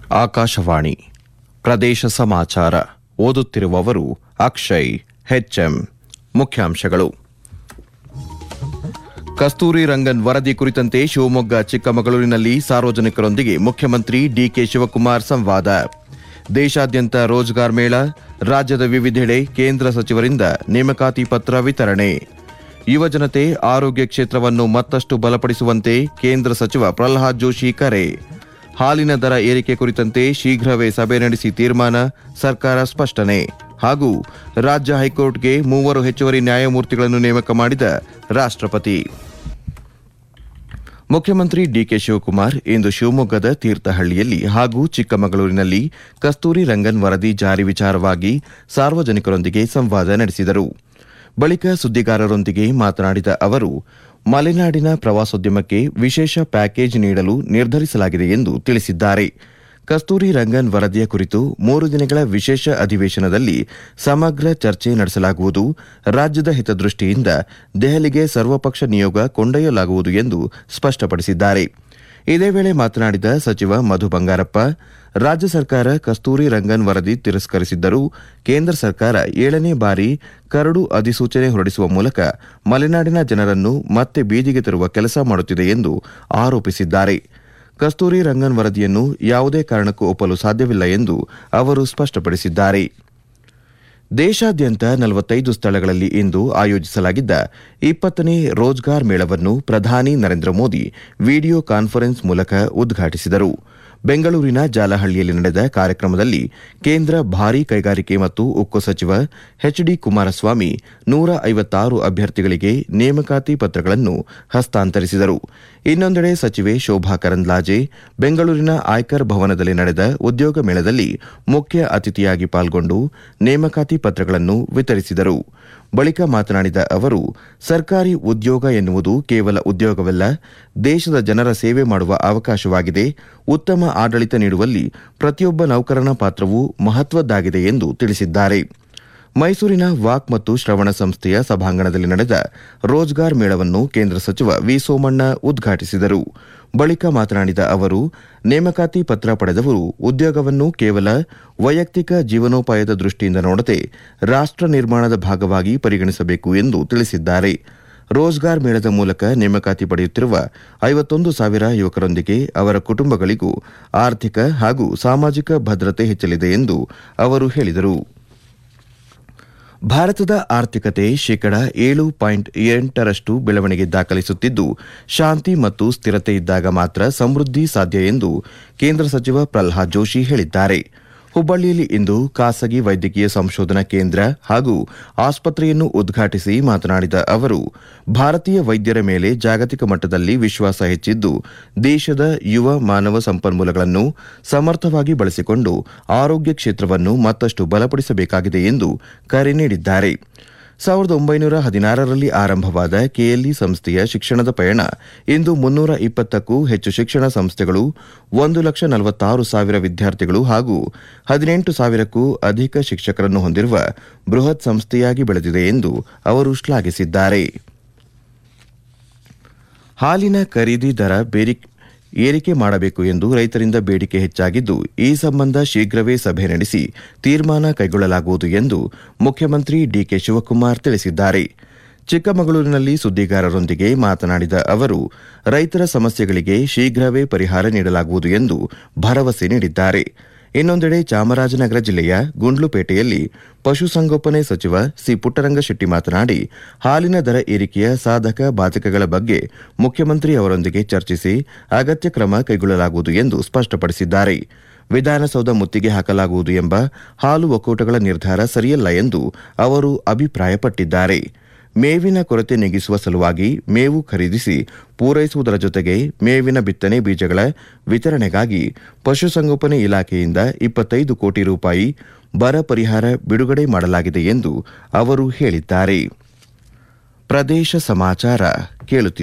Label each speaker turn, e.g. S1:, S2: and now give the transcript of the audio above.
S1: ಆಕಾಶವಾಣಿ ಪ್ರದೇಶ ಸಮಾಚಾರ ಓದುತ್ತಿರುವವರು ಅಕ್ಷಯ್ ಹೆಚ್ಎಂ ಮುಖ್ಯಾಂಶಗಳು ಕಸ್ತೂರಿ ರಂಗನ್ ವರದಿ ಕುರಿತಂತೆ ಶಿವಮೊಗ್ಗ ಚಿಕ್ಕಮಗಳೂರಿನಲ್ಲಿ ಸಾರ್ವಜನಿಕರೊಂದಿಗೆ ಮುಖ್ಯಮಂತ್ರಿ ಡಿಕೆ ಶಿವಕುಮಾರ್ ಸಂವಾದ ದೇಶಾದ್ಯಂತ ರೋಜ್ಗಾರ್ ಮೇಳ ರಾಜ್ಯದ ವಿವಿಧೆಡೆ ಕೇಂದ್ರ ಸಚಿವರಿಂದ ನೇಮಕಾತಿ ಪತ್ರ ವಿತರಣೆ ಯುವಜನತೆ ಆರೋಗ್ಯ ಕ್ಷೇತ್ರವನ್ನು ಮತ್ತಷ್ಟು ಬಲಪಡಿಸುವಂತೆ ಕೇಂದ್ರ ಸಚಿವ ಪ್ರಲ್ಹಾದ್ ಜೋಶಿ ಕರೆ ಹಾಲಿನ ದರ ಏರಿಕೆ ಕುರಿತಂತೆ ಶೀಘ್ರವೇ ಸಭೆ ನಡೆಸಿ ತೀರ್ಮಾನ ಸರ್ಕಾರ ಸ್ಪಷ್ಟನೆ ಹಾಗೂ ರಾಜ್ಯ ಹೈಕೋರ್ಟ್ಗೆ ಮೂವರು ಹೆಚ್ಚುವರಿ ನ್ಯಾಯಮೂರ್ತಿಗಳನ್ನು ನೇಮಕ ಮಾಡಿದ ರಾಷ್ಟ್ರಪತಿ ಮುಖ್ಯಮಂತ್ರಿ ಡಿಕೆ ಶಿವಕುಮಾರ್ ಇಂದು ಶಿವಮೊಗ್ಗದ ತೀರ್ಥಹಳ್ಳಿಯಲ್ಲಿ ಹಾಗೂ ಚಿಕ್ಕಮಗಳೂರಿನಲ್ಲಿ ಕಸ್ತೂರಿ ರಂಗನ್ ವರದಿ ಜಾರಿ ವಿಚಾರವಾಗಿ ಸಾರ್ವಜನಿಕರೊಂದಿಗೆ ಸಂವಾದ ನಡೆಸಿದರು ಬಳಿಕ ಸುದ್ದಿಗಾರರೊಂದಿಗೆ ಮಾತನಾಡಿದ ಅವರು ಮಲೆನಾಡಿನ ಪ್ರವಾಸೋದ್ಯಮಕ್ಕೆ ವಿಶೇಷ ಪ್ಯಾಕೇಜ್ ನೀಡಲು ನಿರ್ಧರಿಸಲಾಗಿದೆ ಎಂದು ತಿಳಿಸಿದ್ದಾರೆ ಕಸ್ತೂರಿ ರಂಗನ್ ವರದಿಯ ಕುರಿತು ಮೂರು ದಿನಗಳ ವಿಶೇಷ ಅಧಿವೇಶನದಲ್ಲಿ ಸಮಗ್ರ ಚರ್ಚೆ ನಡೆಸಲಾಗುವುದು ರಾಜ್ಯದ ಹಿತದೃಷ್ಟಿಯಿಂದ ದೆಹಲಿಗೆ ಸರ್ವಪಕ್ಷ ನಿಯೋಗ ಕೊಂಡೊಯ್ಯಲಾಗುವುದು ಎಂದು ಸ್ಪಷ್ಟಪಡಿಸಿದ್ದಾರೆ ಇದೇ ವೇಳೆ ಮಾತನಾಡಿದ ಸಚಿವ ಮಧು ಬಂಗಾರಪ್ಪ ರಾಜ್ಯ ಸರ್ಕಾರ ಕಸ್ತೂರಿ ರಂಗನ್ ವರದಿ ತಿರಸ್ಕರಿಸಿದ್ದರೂ ಕೇಂದ್ರ ಸರ್ಕಾರ ಏಳನೇ ಬಾರಿ ಕರಡು ಅಧಿಸೂಚನೆ ಹೊರಡಿಸುವ ಮೂಲಕ ಮಲೆನಾಡಿನ ಜನರನ್ನು ಮತ್ತೆ ಬೀದಿಗೆ ತರುವ ಕೆಲಸ ಮಾಡುತ್ತಿದೆ ಎಂದು ಆರೋಪಿಸಿದ್ದಾರೆ ಕಸ್ತೂರಿ ರಂಗನ್ ವರದಿಯನ್ನು ಯಾವುದೇ ಕಾರಣಕ್ಕೂ ಒಪ್ಪಲು ಸಾಧ್ಯವಿಲ್ಲ ಎಂದು ಅವರು ಸ್ಪಷ್ಟಪಡಿಸಿದ್ದಾರೆ ದೇಶಾದ್ಯಂತ ನಲವತ್ತೈದು ಸ್ಥಳಗಳಲ್ಲಿ ಇಂದು ಆಯೋಜಿಸಲಾಗಿದ್ದ ಇಪ್ಪತ್ತನೇ ರೋಜ್ಗಾರ್ ಮೇಳವನ್ನು ಪ್ರಧಾನಿ ನರೇಂದ್ರ ಮೋದಿ ವಿಡಿಯೋ ಕಾನ್ಫರೆನ್ಸ್ ಮೂಲಕ ಉದ್ಘಾಟಿಸಿದರು ಬೆಂಗಳೂರಿನ ಜಾಲಹಳ್ಳಿಯಲ್ಲಿ ನಡೆದ ಕಾರ್ಯಕ್ರಮದಲ್ಲಿ ಕೇಂದ್ರ ಭಾರೀ ಕೈಗಾರಿಕೆ ಮತ್ತು ಉಕ್ಕು ಸಚಿವ ಎಚ್ ಡಿ ಕುಮಾರಸ್ವಾಮಿ ನೂರ ಐವತ್ತಾರು ಅಭ್ಯರ್ಥಿಗಳಿಗೆ ನೇಮಕಾತಿ ಪತ್ರಗಳನ್ನು ಹಸ್ತಾಂತರಿಸಿದರು ಇನ್ನೊಂದೆಡೆ ಸಚಿವೆ ಶೋಭಾ ಕರಂದ್ಲಾಜೆ ಬೆಂಗಳೂರಿನ ಆಯ್ಕರ್ ಭವನದಲ್ಲಿ ನಡೆದ ಉದ್ಯೋಗ ಮೇಳದಲ್ಲಿ ಮುಖ್ಯ ಅತಿಥಿಯಾಗಿ ಪಾಲ್ಗೊಂಡು ನೇಮಕಾತಿ ಪತ್ರಗಳನ್ನು ವಿತರಿಸಿದರು ಬಳಿಕ ಮಾತನಾಡಿದ ಅವರು ಸರ್ಕಾರಿ ಉದ್ಯೋಗ ಎನ್ನುವುದು ಕೇವಲ ಉದ್ಯೋಗವಲ್ಲ ದೇಶದ ಜನರ ಸೇವೆ ಮಾಡುವ ಅವಕಾಶವಾಗಿದೆ ಉತ್ತಮ ಆಡಳಿತ ನೀಡುವಲ್ಲಿ ಪ್ರತಿಯೊಬ್ಬ ನೌಕರನ ಪಾತ್ರವೂ ಮಹತ್ವದ್ದಾಗಿದೆ ಎಂದು ತಿಳಿಸಿದ್ದಾರೆ ಮೈಸೂರಿನ ವಾಕ್ ಮತ್ತು ಶ್ರವಣ ಸಂಸ್ಥೆಯ ಸಭಾಂಗಣದಲ್ಲಿ ನಡೆದ ರೋಜ್ಗಾರ್ ಮೇಳವನ್ನು ಕೇಂದ್ರ ಸಚಿವ ವಿ ಸೋಮಣ್ಣ ಉದ್ಘಾಟಿಸಿದರು ಬಳಿಕ ಮಾತನಾಡಿದ ಅವರು ನೇಮಕಾತಿ ಪತ್ರ ಪಡೆದವರು ಉದ್ಯೋಗವನ್ನು ಕೇವಲ ವೈಯಕ್ತಿಕ ಜೀವನೋಪಾಯದ ದೃಷ್ಟಿಯಿಂದ ನೋಡದೆ ರಾಷ್ಟ್ರ ನಿರ್ಮಾಣದ ಭಾಗವಾಗಿ ಪರಿಗಣಿಸಬೇಕು ಎಂದು ತಿಳಿಸಿದ್ದಾರೆ ರೋಜ್ಗಾರ್ ಮೇಳದ ಮೂಲಕ ನೇಮಕಾತಿ ಪಡೆಯುತ್ತಿರುವ ಐವತ್ತೊಂದು ಸಾವಿರ ಯುವಕರೊಂದಿಗೆ ಅವರ ಕುಟುಂಬಗಳಿಗೂ ಆರ್ಥಿಕ ಹಾಗೂ ಸಾಮಾಜಿಕ ಭದ್ರತೆ ಹೆಚ್ಚಲಿದೆ ಎಂದು ಅವರು ಹೇಳಿದರು ಭಾರತದ ಆರ್ಥಿಕತೆ ಶೇಕಡ ಏಳು ಪಾಯಿಂಟ್ ಎಂಟರಷ್ಟು ಬೆಳವಣಿಗೆ ದಾಖಲಿಸುತ್ತಿದ್ದು ಶಾಂತಿ ಮತ್ತು ಸ್ಥಿರತೆ ಇದ್ದಾಗ ಮಾತ್ರ ಸಮೃದ್ಧಿ ಸಾಧ್ಯ ಎಂದು ಕೇಂದ್ರ ಸಚಿವ ಪ್ರಲ್ಹಾದ್ ಜೋಶಿ ಹೇಳಿದ್ದಾರೆ ಹುಬ್ಬಳ್ಳಿಯಲ್ಲಿ ಇಂದು ಖಾಸಗಿ ವೈದ್ಯಕೀಯ ಸಂಶೋಧನಾ ಕೇಂದ್ರ ಹಾಗೂ ಆಸ್ಪತ್ರೆಯನ್ನು ಉದ್ಘಾಟಿಸಿ ಮಾತನಾಡಿದ ಅವರು ಭಾರತೀಯ ವೈದ್ಯರ ಮೇಲೆ ಜಾಗತಿಕ ಮಟ್ಟದಲ್ಲಿ ವಿಶ್ವಾಸ ಹೆಚ್ಚಿದ್ದು ದೇಶದ ಯುವ ಮಾನವ ಸಂಪನ್ಮೂಲಗಳನ್ನು ಸಮರ್ಥವಾಗಿ ಬಳಸಿಕೊಂಡು ಆರೋಗ್ಯ ಕ್ಷೇತ್ರವನ್ನು ಮತ್ತಷ್ಟು ಬಲಪಡಿಸಬೇಕಾಗಿದೆ ಎಂದು ಕರೆ ನೀಡಿದ್ದಾರೆ ಸಾವಿರದ ಒಂಬೈನೂರ ಹದಿನಾರರಲ್ಲಿ ಆರಂಭವಾದ ಕೆಎಲ್ಇ ಸಂಸ್ಥೆಯ ಶಿಕ್ಷಣದ ಪಯಣ ಇಂದು ಮುನ್ನೂರ ಇಪ್ಪತ್ತಕ್ಕೂ ಹೆಚ್ಚು ಶಿಕ್ಷಣ ಸಂಸ್ಥೆಗಳು ಒಂದು ಲಕ್ಷ ನಲವತ್ತಾರು ಸಾವಿರ ವಿದ್ಯಾರ್ಥಿಗಳು ಹಾಗೂ ಹದಿನೆಂಟು ಸಾವಿರಕ್ಕೂ ಅಧಿಕ ಶಿಕ್ಷಕರನ್ನು ಹೊಂದಿರುವ ಬೃಹತ್ ಸಂಸ್ಥೆಯಾಗಿ ಬೆಳೆದಿದೆ ಎಂದು ಅವರು ಶ್ಲಾಘಿಸಿದ್ದಾರೆ ಹಾಲಿನ ಖರೀದಿ ದರ ಬೇರಿ ಏರಿಕೆ ಮಾಡಬೇಕು ಎಂದು ರೈತರಿಂದ ಬೇಡಿಕೆ ಹೆಚ್ಚಾಗಿದ್ದು ಈ ಸಂಬಂಧ ಶೀಘ್ರವೇ ಸಭೆ ನಡೆಸಿ ತೀರ್ಮಾನ ಕೈಗೊಳ್ಳಲಾಗುವುದು ಎಂದು ಮುಖ್ಯಮಂತ್ರಿ ಡಿಕೆ ಶಿವಕುಮಾರ್ ತಿಳಿಸಿದ್ದಾರೆ ಚಿಕ್ಕಮಗಳೂರಿನಲ್ಲಿ ಸುದ್ದಿಗಾರರೊಂದಿಗೆ ಮಾತನಾಡಿದ ಅವರು ರೈತರ ಸಮಸ್ಯೆಗಳಿಗೆ ಶೀಘ್ರವೇ ಪರಿಹಾರ ನೀಡಲಾಗುವುದು ಎಂದು ಭರವಸೆ ನೀಡಿದ್ದಾರೆ ಇನ್ನೊಂದೆಡೆ ಚಾಮರಾಜನಗರ ಜಿಲ್ಲೆಯ ಗುಂಡ್ಲುಪೇಟೆಯಲ್ಲಿ ಪಶುಸಂಗೋಪನೆ ಸಚಿವ ಸಿ ಪುಟ್ಟರಂಗಶೆಟ್ಟಿ ಮಾತನಾಡಿ ಹಾಲಿನ ದರ ಏರಿಕೆಯ ಸಾಧಕ ಬಾಧಕಗಳ ಬಗ್ಗೆ ಮುಖ್ಯಮಂತ್ರಿ ಅವರೊಂದಿಗೆ ಚರ್ಚಿಸಿ ಅಗತ್ಯ ಕ್ರಮ ಕೈಗೊಳ್ಳಲಾಗುವುದು ಎಂದು ಸ್ಪಷ್ಟಪಡಿಸಿದ್ದಾರೆ ವಿಧಾನಸೌಧ ಮುತ್ತಿಗೆ ಹಾಕಲಾಗುವುದು ಎಂಬ ಹಾಲು ಒಕ್ಕೂಟಗಳ ನಿರ್ಧಾರ ಸರಿಯಲ್ಲ ಎಂದು ಅವರು ಅಭಿಪ್ರಾಯಪಟ್ಟಿದ್ದಾರೆ ಮೇವಿನ ಕೊರತೆ ನೀಗಿಸುವ ಸಲುವಾಗಿ ಮೇವು ಖರೀದಿಸಿ ಪೂರೈಸುವುದರ ಜೊತೆಗೆ ಮೇವಿನ ಬಿತ್ತನೆ ಬೀಜಗಳ ವಿತರಣೆಗಾಗಿ ಪಶುಸಂಗೋಪನೆ ಇಲಾಖೆಯಿಂದ ಇಪ್ಪತ್ತೈದು ಕೋಟಿ ರೂಪಾಯಿ ಬರ ಪರಿಹಾರ ಬಿಡುಗಡೆ ಮಾಡಲಾಗಿದೆ ಎಂದು ಅವರು ಹೇಳಿದ್ದಾರೆ ಪ್ರದೇಶ ಸಮಾಚಾರ ಕೇಳುತ್ತಿದ್ದಾರೆ